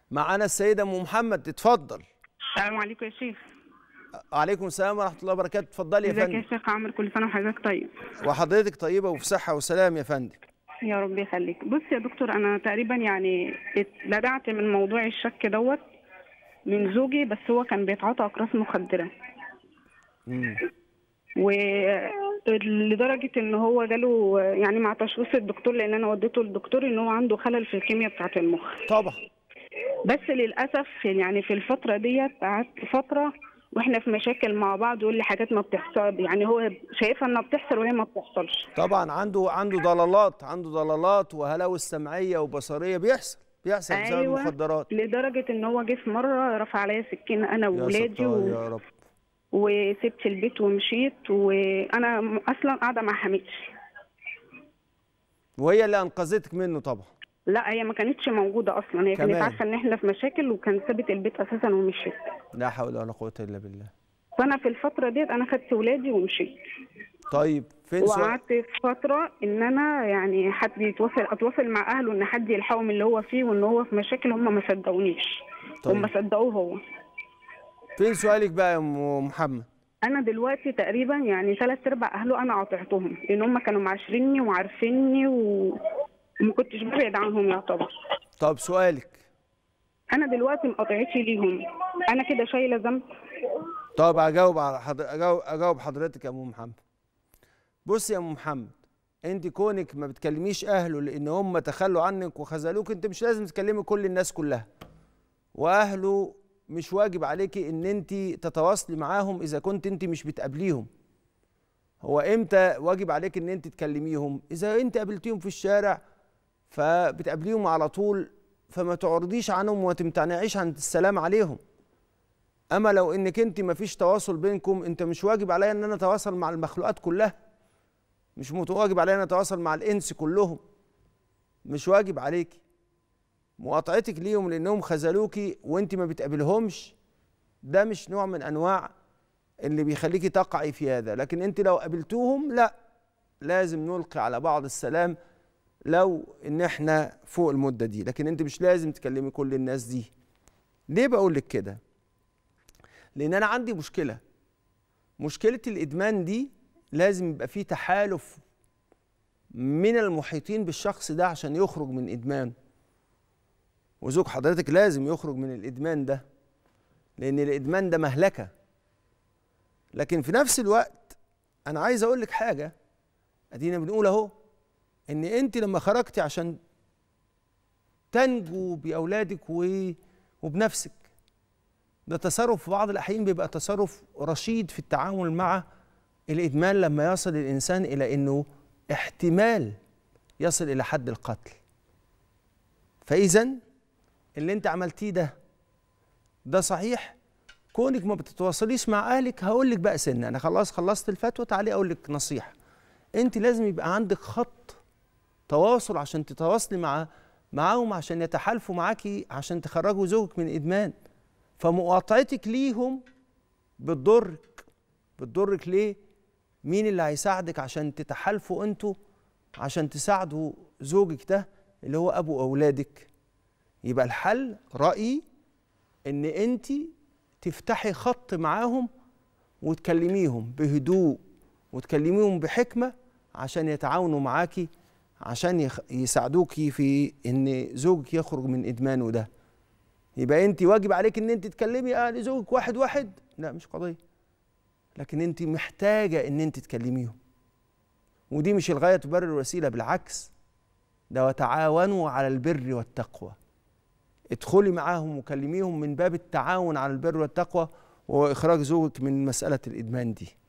معانا السيده ام محمد تتفضل السلام عليكم يا شيخ عليكم السلام ورحمه الله وبركاته اتفضلي يا ازيك يا فندم شيخ عمرو كل سنه وحضرتك طيب وحضرتك طيبه وفي صحه وسلام يا فندم يا رب يخليك بص يا دكتور انا تقريبا يعني اتلدعت من موضوع الشك دوت من زوجي بس هو كان بيتعاطى اقراص مخدره مم. ولدرجه ان هو جاله يعني مع تشخيص الدكتور لان انا وديته للدكتور ان هو عنده خلل في الكيمياء بتاعه المخ طبعا بس للاسف يعني في الفتره ديت قعدت فتره واحنا في مشاكل مع بعض يقول لي حاجات ما بتحصل يعني هو شايفها انها بتحصل وهي ما بتحصلش طبعا عنده عنده ضلالات عنده ضلالات وهلاوس سمعيه وبصريه بيحصل بيحصل بسبب أيوة. المخدرات لدرجه ان هو جه في مره رفع عليا سكينه انا يا وولادي ستار و... يا رب وسبت البيت ومشيت وانا م- اصلا قاعده مع حماتي وهي اللي انقذتك منه طبعا لا هي ما كانتش موجوده اصلا هي كانت كمان. عارفه ان احنا في مشاكل وكانت سابت البيت اساسا ومشيت لا حول ولا قوه الا بالله فانا في الفتره ديت انا خدت ولادي ومشيت طيب فين سؤال وقعدت في فتره ان انا يعني حد يتواصل اتواصل مع اهله ان حد يلحقه من اللي هو فيه وان هو في مشاكل هم ما صدقونيش طيب. هم صدقوه هو فين سؤالك بقى يا ام محمد انا دلوقتي تقريبا يعني ثلاث ارباع اهله انا قاطعتهم لان هم كانوا معاشريني وعارفيني و- وما كنتش ببعد عنهم يعتبر طب سؤالك انا دلوقتي مقاطعتي ليهم انا كده شايله ذنب طب اجاوب على حضر... اجاوب اجاوب حضرتك يا ام محمد بص يا ام محمد انت كونك ما بتكلميش اهله لان هم تخلوا عنك وخذلوك انت مش لازم تكلمي كل الناس كلها واهله مش واجب عليكي ان انت تتواصلي معاهم اذا كنت انت مش بتقابليهم هو امتى واجب عليك ان انت تكلميهم اذا انت قابلتيهم في الشارع فبتقابليهم على طول فما تعرضيش عنهم وما تمتنعيش عن السلام عليهم اما لو انك انت ما فيش تواصل بينكم انت مش واجب عليا ان انا اتواصل مع المخلوقات كلها مش مت- واجب عليا ان اتواصل مع الانس كلهم مش واجب عليكي مقاطعتك ليهم لانهم خذلوكي وانت ما بتقابلهمش ده مش نوع من انواع اللي بيخليكي تقعي في هذا لكن انت لو قابلتوهم لا لازم نلقي على بعض السلام لو ان احنا فوق المده دي لكن انت مش لازم تكلمي كل الناس دي ليه بقول لك كده لان انا عندي مشكله مشكله الادمان دي لازم يبقى فيه تحالف من المحيطين بالشخص ده عشان يخرج من ادمانه وزوج حضرتك لازم يخرج من الادمان ده لان الادمان ده مهلكه لكن في نفس الوقت انا عايز اقول لك حاجه ادينا بنقول اهو ان انت لما خرجتي عشان تنجو باولادك و- وبنفسك ده تصرف في بعض الاحيان بيبقى تصرف رشيد في التعامل مع الادمان لما يصل الانسان الى انه احتمال يصل الى حد القتل فاذا اللي انت عملتيه ده ده صحيح كونك ما بتتواصليش مع اهلك هقول لك بقى سنه انا خلاص خلصت الفتوى تعالي اقول لك نصيحه انت لازم يبقى عندك خط تواصل عشان تتواصلي مع معاهم عشان يتحالفوا معاكي عشان تخرجوا زوجك من ادمان فمقاطعتك ليهم بتضرك بتضرك ليه مين اللي هيساعدك عشان تتحالفوا انتوا عشان تساعدوا زوجك ده اللي هو ابو اولادك يبقى الحل رايي ان انت تفتحي خط معاهم وتكلميهم بهدوء وتكلميهم بحكمه عشان يتعاونوا معاكي عشان يخ- يساعدوكي في ان زوجك يخرج من ادمانه ده يبقى انت واجب عليك ان انت تكلمي اهل زوجك واحد واحد لا مش قضيه لكن انت محتاجه ان انت تكلميهم ودي مش الغايه تبرر الوسيله بالعكس ده وتعاونوا على البر والتقوى ادخلي معاهم وكلميهم من باب التعاون على البر والتقوى واخراج زوجك من مساله الادمان دي